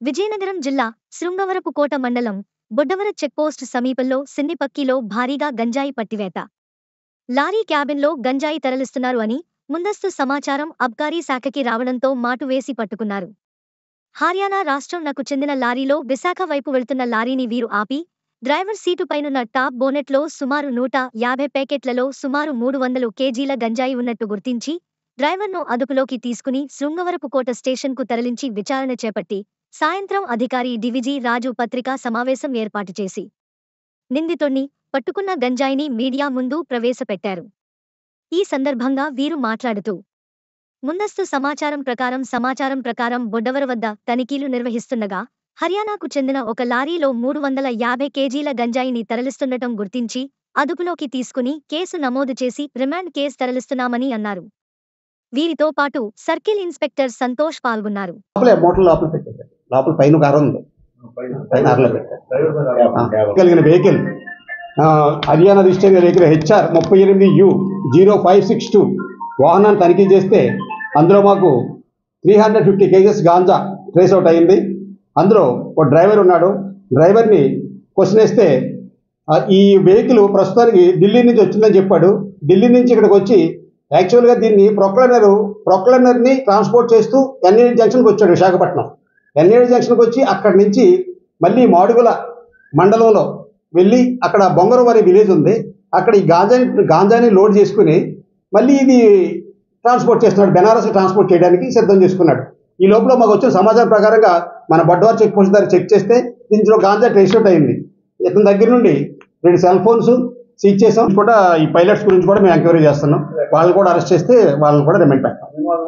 విజయనగరం జిల్లా శృంగవరపుకోట మండలం బొడ్డవర చెక్పోస్ట్ సమీపంలో సిన్నిపక్కిలో భారీగా గంజాయి పట్టివేత లారీ క్యాబిన్లో గంజాయి తరలిస్తున్నారు అని ముందస్తు సమాచారం అబ్కారీ శాఖకి రావడంతో మాటు వేసి పట్టుకున్నారు హర్యానా రాష్ట్రం నాకు చెందిన లారీలో విశాఖ వైపు వెళ్తున్న లారీని వీరు ఆపి డ్రైవర్ సీటు పైనున్న టాప్ బోనెట్లో సుమారు నూట యాభై ప్యాకెట్లలో సుమారు మూడు వందలు కేజీల గంజాయి ఉన్నట్టు గుర్తించి డ్రైవర్ను అదుపులోకి తీసుకుని శృంగవరపుకోట స్టేషన్కు తరలించి విచారణ చేపట్టి సాయంత్రం అధికారి డివిజీ రాజు పత్రికా సమావేశం ఏర్పాటు చేసి నిందితుణ్ణి పట్టుకున్న గంజాయిని మీడియా ముందు ప్రవేశపెట్టారు ఈ సందర్భంగా వీరు మాట్లాడుతూ ముందస్తు సమాచారం ప్రకారం సమాచారం ప్రకారం బొడ్డవర వద్ద తనిఖీలు నిర్వహిస్తుండగా హర్యానాకు చెందిన ఒక లారీలో మూడు వందల యాభై కేజీల గంజాయిని తరలిస్తుండటం గుర్తించి అదుపులోకి తీసుకుని కేసు నమోదు చేసి రిమాండ్ కేసు తరలిస్తున్నామని అన్నారు వీరితో పాటు సర్కిల్ ఇన్స్పెక్టర్ సంతోష్ పాల్గొన్నారు లోపలే మోటార్ లోపల పెట్టారు లోపల పైన ఒక అర ఉంది పైన అరలో పెట్టారు ఆ, కలిగిన వెహికల్ ఆ, హర్యానా రిజిస్టర్ వెహికల్ హెచ్ఆర్ ముప్పై ఎనిమిది U zero five six two వాహనాన్ని తనిఖీ చేస్తే అందులో మాకు three hundred fifty KGs ganja trace out అయింది అందులో ఒక డ్రైవర్ ఉన్నాడు డ్రైవర్ని క్వశ్చన్ వేస్తే ఆ, ఈ వెహికల్ ప్రస్తుతానికి ఢిల్లీ నుంచి వచ్చిందని చెప్పాడు ఢిల్లీ నుంచి ఇక్కడికి వచ్చి యాక్చువల్గా దీన్ని ప్రొక్లైనర్ ప్రొక్లైనర్ని ట్రాన్స్పోర్ట్ చేస్తూ ఎన్ఏడి జంక్షన్కి వచ్చాడు విశాఖపట్నం ఎన్ఏడి జంక్షన్కి వచ్చి అక్కడి నుంచి మళ్ళీ మాడుగుల మండలంలో వెళ్ళి అక్కడ బొంగరం అనే విలేజ్ ఉంది అక్కడ ఈ గాంజాని గాంజాని లోడ్ చేసుకుని మళ్ళీ ఇది ట్రాన్స్పోర్ట్ చేస్తున్నాడు బెనారస్ ట్రాన్స్పోర్ట్ చేయడానికి సిద్ధం చేసుకున్నాడు ఈ లోపల మాకు వచ్చిన సమాచారం ప్రకారంగా మన బడ్వార్ చెక్ పోస్ట్ దగ్గర చెక్ చేస్తే దీంట్లో గాంజా ట్రేస్ అవుట్ అయింది ఇతని దగ్గర నుండి రెండు సెల్ ఫోన్స్ సీజ్ చేసాం కూడా ఈ పైలట్స్ గురించి కూడా మేము ఎంక్వైరీ చేస్తున్నాం వాళ్ళని కూడా అరెస్ట్ చేస్తే వాళ్ళని కూడా రిమైండ్ పెట్టాం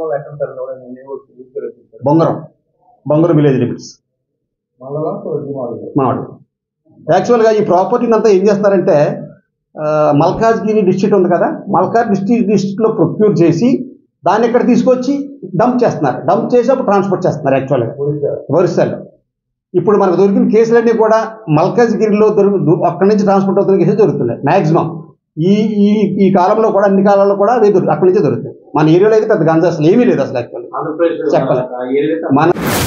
బొంగరం బొంగరం విలేజ్ లిమిట్స్ మావాడు యాక్చువల్గా ఈ ప్రాపర్టీని అంతా ఏం చేస్తారంటే ఆ, మల్కాజ్గిరి డిస్ట్రిక్ట్ ఉంది కదా మల్కాజ్ డిస్ట్రిక్ట్ డిస్ట్రిక్ట్లో ప్రొక్యూర్ చేసి దాన్ని ఇక్కడ తీసుకొచ్చి డంప్ చేస్తున్నారు డంప్ చేసి అప్పుడు ట్రాన్స్పోర్ట్ చేస్తున్నారు యాక్చువల్గా ఒరిస్సాలో ఇప్పుడు మనకు దొరికిన కేసులన్నీ కూడా మల్కాజ్గిరిలో దొరికి దు- అక్కడి నుంచి ట్రాన్స్పోర్ట్ అవుతున్న కేసులు దొరుకుతున్నాయి మ్యాక్సిమం ఈ ఈ ఈ కాలంలో కూడా అన్ని కాలాల్లో కూడా అవి దొరికి అక్కడి నుంచే దొరుకుతాయి మన ఏరియాలో అయితే పెద్ద గంజా అసలు ఏమీ లేదు అసలు యాక్చువల్లీ చెప్పాలి మన